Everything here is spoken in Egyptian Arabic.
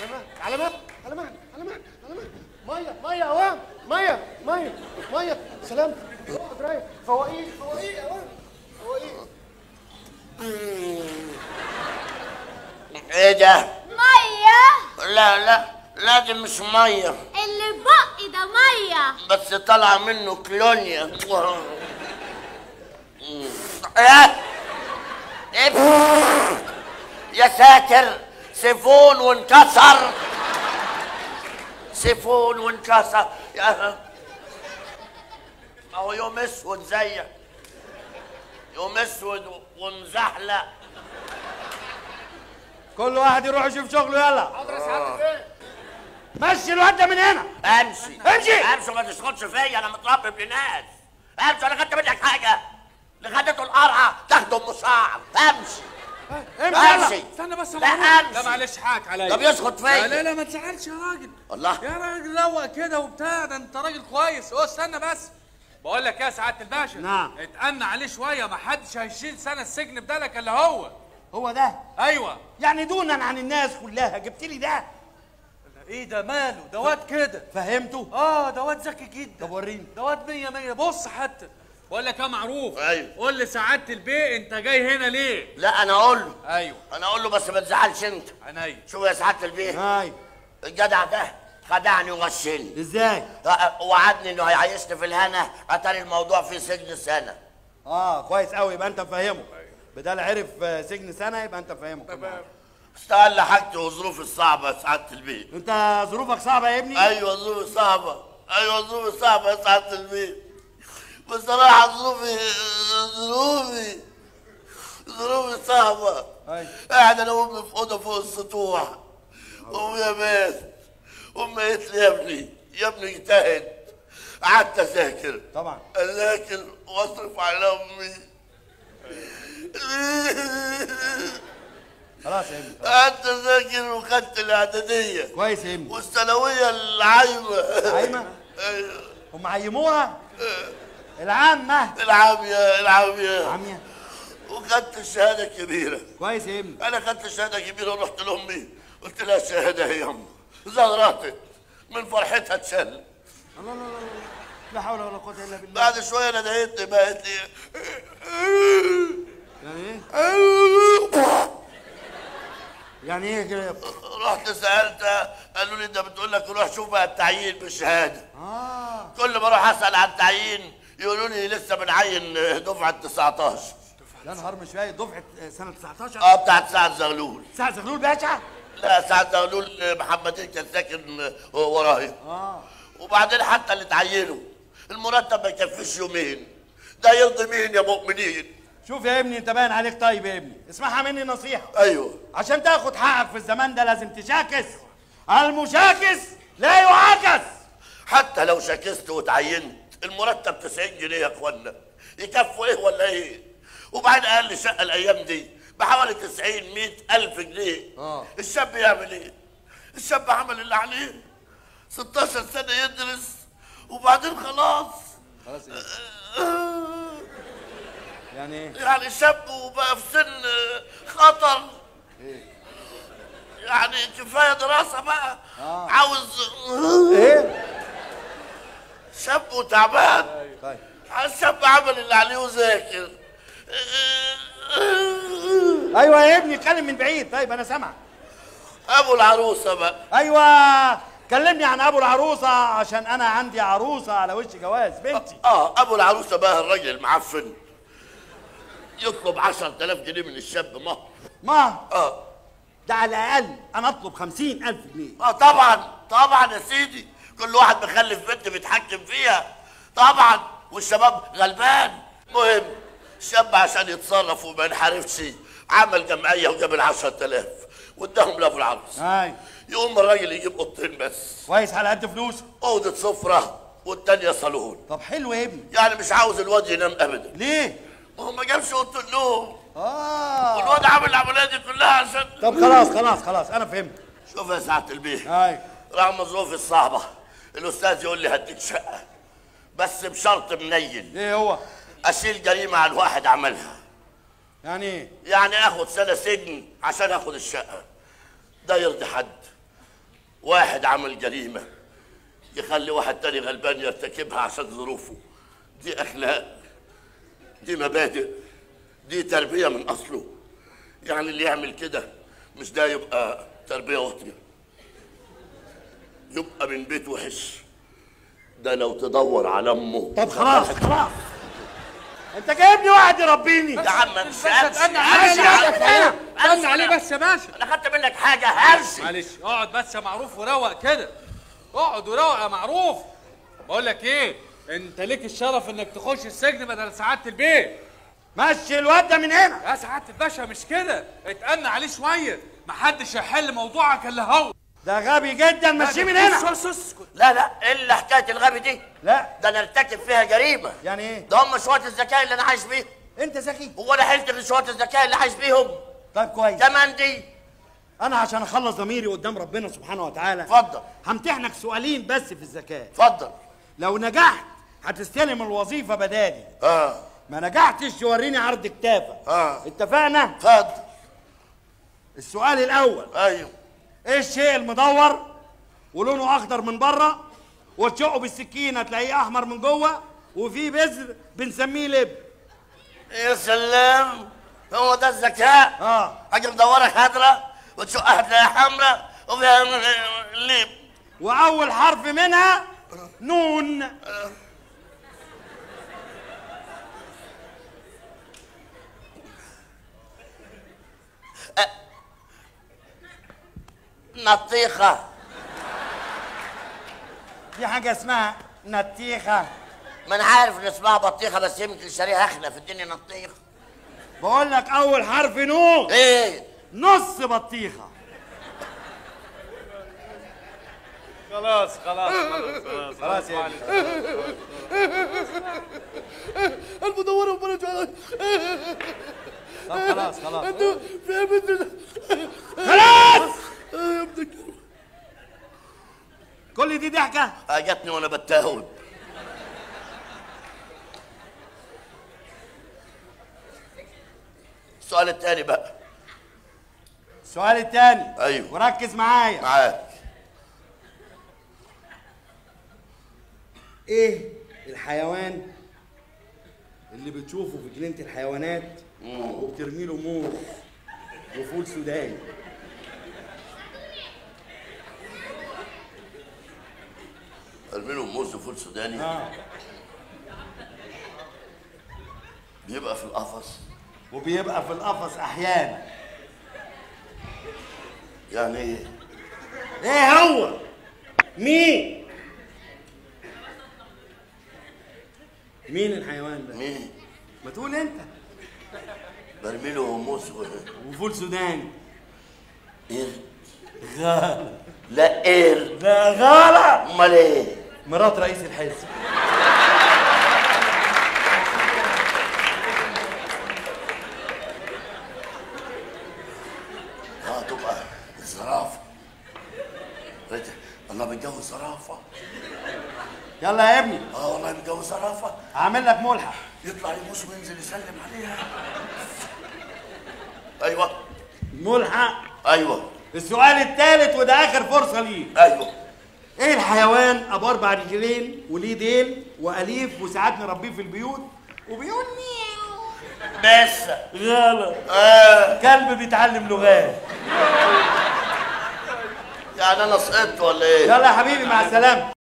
على مهل على مهل على مهل على مهل ميه ميه اوام ميه ميه ميه سلام اقعد رايق فوائيق فوائيق اوام فوائيق ايه ده؟ ميه لا لا لا دي مش ميه اللي في بقي ده ميه بس طالعه منه كلونيا ايه إيه؟ يا ساتر سيفون وانكسر سيفون وانكسر يا اهو يوم اسود زيك يوم اسود ومزحلق كل واحد يروح يشوف شغله يلا حاضر يا سعاده البيه مشي الواد ده من هنا امشي امشي. امشي وما تشخطش فيا انا متربي ابن ناس امشي انا خدت منك حاجه اللي خدته القرعه تاخده مصاعب امشي امشي يلا امشي استنى بس يا لا معروف. امشي لا معلش حقك عليا طب يسخط لا لا فيا لا ما تزعلش يا راجل الله يا راجل روق كده وبتاع ده انت راجل كويس هو استنى بس بقول لك يا سعاده الباشا نعم. اتأنى عليه شويه ما حدش هيشيل سنه السجن بدالك الا هو هو ده ايوه يعني دونا عن الناس كلها جبت لي ده ايه ده ماله ده واد كده فهمته اه ده واد ذكي جدا طب وريني ده واد مية مية بص حتى بقول لك يا معروف أيوة. قول لسعاده البيه انت جاي هنا ليه لا انا اقول له ايوه انا اقول له بس ما تزعلش انت عينيا شوف يا سعاده البيه هاي الجدع ده خدعني وغشني ازاي وعدني انه هيعيشني في الهنا اتاري الموضوع في سجن سنه اه كويس قوي يبقى انت فاهمه بدل عرف آه، سجن سنه يبقى انت فاهمه كمان. استقل حاجتي وظروفي الصعبه يا سعاده البيه انت ظروفك صعبه يا ابني ايوه ظروفي صعبه ايوه ظروفي صعبه يا سعاده البيه بصراحه ظروفي ظروفي ظروفي صعبه أيوة. قاعد انا وامي في اوضه فوق السطوح امي يا بيت امي قالت لي يا ابني يا ابني اجتهد قعدت اذاكر طبعا اذاكر واصرف على امي خلاص يا ابني قعدت اذاكر وخدت الاعداديه كويس يا ابني والثانويه العايمه عايمة؟ ايوه هم عيموها العامة العاميه العاميه عامية وخدت الشهاده الكبيره كويس يا ابني انا خدت الشهاده الكبيره ورحت لامي قلت لها الشهاده هي يما زغرطت من فرحتها اتشل الله الله الله الله. لا حول ولا قوة الا بالله بعد شويه ندهتني بقت لي يعني ايه؟ يعني ايه كده؟ رحت سالتها قالوا لي انت بتقول لك روح شوف بقى التعيين بالشهاده اه كل ما اروح اسال عن التعيين يقولوا لي لسه بنعين دفعه 19 يا نهار مش فايت دفعة آه، سنة 19 اه بتاعت سعد زغلول سعد زغلول باشا لا سعد زغلول محمدين كان ساكن ورايا اه وبعدين حتى اللي اتعينوا المرتب ما يكفيش يومين ده يرضي مين يا مؤمنين شوف يا ابني انت باين عليك طيب يا ابني اسمعها مني نصيحة ايوه عشان تاخد حقك في الزمان ده لازم تشاكس المشاكس لا يعاكس حتى لو شكست وتعينت المرتب 90 جنيه يا اخوانا يكفوا ايه ولا ايه وبعدين اقل شقه الايام دي بحوالي 90 100 الف جنيه آه. الشاب يعمل ايه الشاب عمل اللي عليه 16 سنه يدرس وبعدين خلاص خلاص يعني ايه؟ يعني شاب وبقى في سن خطر يعني كفايه دراسه بقى آه. عاوز ايه؟ شاب وتعبان طيب الشاب عمل اللي عليه وذاكر ايوه يا ابني اتكلم من بعيد طيب انا سامعك ابو العروسه بقى ايوه كلمني عن ابو العروسه عشان انا عندي عروسه على وش جواز بنتي اه ابو العروسه بقى الراجل المعفن يطلب 10000 جنيه من الشاب مهر ما اه ده على الاقل انا اطلب خمسين الف جنيه اه طبعا طبعا يا سيدي كل واحد مخلف بنت بيتحكم فيها طبعا والشباب غلبان مهم الشاب عشان يتصرف وما ينحرفش عمل جمعيه وجاب ال 10000 واداهم لابو العروس اي يقوم الراجل يجيب اوضتين بس كويس على قد فلوسه اوضه سفره والتانيه صالون طب حلو يا ابني يعني مش عاوز الواد ينام ابدا ليه ما هو ما جابش اوضه النوم اه والواد عامل العمليه دي كلها عشان طب خلاص خلاص خلاص انا فهمت شوف يا سعاده البيه اي رغم ظروفي الصعبه الاستاذ يقول لي هديك شقه بس بشرط منيل ايه هو اشيل جريمه عن واحد عملها يعني ايه يعني اخد سنه سجن عشان اخد الشقه ده يرضي حد واحد عمل جريمة يخلي واحد تاني غلبان يرتكبها عشان ظروفه دي أخلاق دي مبادئ دي تربية من أصله يعني اللي يعمل كده مش ده يبقى تربية واطية يبقى من بيت وحش ده لو تدور على أمه طب خلاص خلاص انت جايبني واحد يربيني يا عم مش بس اتأنى هرش عليه يا بس عم اتأنى عليه بس يا باشا انا خدت منك حاجه هرش معلش اقعد بس يا معروف وروق كده اقعد وروق يا معروف بقول لك ايه انت ليك الشرف انك تخش السجن بدل سعاده البيت مشي الواد ده من هنا يا سعاده الباشا مش كده اتأنى عليه شويه محدش هيحل موضوعك الا هو ده غبي جدا مشيه من هنا بص بص لا لا الا حكايه الغبي دي لا ده انا ارتكب فيها جريمه يعني ايه ده هم شويه الذكاء اللي انا عايش بيهم انت ذكي هو انا حلت من شويه الذكاء اللي عايش بيهم طيب كويس كمان دي انا عشان اخلص ضميري قدام ربنا سبحانه وتعالى اتفضل همتحنك سؤالين بس في الذكاء اتفضل لو نجحت هتستلم الوظيفه بدالي اه ما نجحتش توريني عرض كتافك آه. اتفقنا اتفضل السؤال الاول ايوه ايه الشيء المدور ولونه اخضر من بره وتشقه بالسكينه تلاقيه احمر من جوه وفيه بذر بنسميه لب يا سلام هو ده الذكاء اه حاجه مدوره خضرا وتشقها تلاقيها حمراء وفيها ليب واول حرف منها نون نطيخه دي حاجه اسمها نتيخه ما انا عارف ان اسمها بطيخه بس يمكن شاريها اخنه في الدنيا نطيخ بقول لك اول حرف نون ايه نص بطيخه خلاص خلاص خلاص خلاص خلاص يا معلش. المدوره وبرد طب خلاص خلاص انتوا في بنت خلاص يا ابنك كل دي ضحكه جاتني وانا بتاوب السؤال التاني بقى السؤال الثاني أيوه. وركز معايا معاك ايه الحيوان اللي بتشوفه في جنينه الحيوانات وبترمي له موز وفول سوداني ارمي له موز وفول سوداني اه بيبقى في القفص وبيبقى في القفص احيانا يعني ايه ايه هو مين مين الحيوان ده مين ما تقول انت برمي له موز و- وفول سوداني قرد غالة لا قرد ده غالة امال ايه مرات رئيس الحزب اه تبقى الزرافه رجع الله متجوز زرافه يلا يا ابني اه والله متجوز زرافه هعمل لك ملحق يطلع يبوس وينزل يسلم عليها ايوه ملحق ايوه السؤال الثالث وده اخر فرصه ليك ايوه ايه الحيوان ابو اربع رجلين وليه ديل واليف وساعات نربيه في البيوت وبيقول مياو بس غلط آه كلب بيتعلم لغات يعني انا سقطت ولا ايه يلا يا حبيبي مع السلامه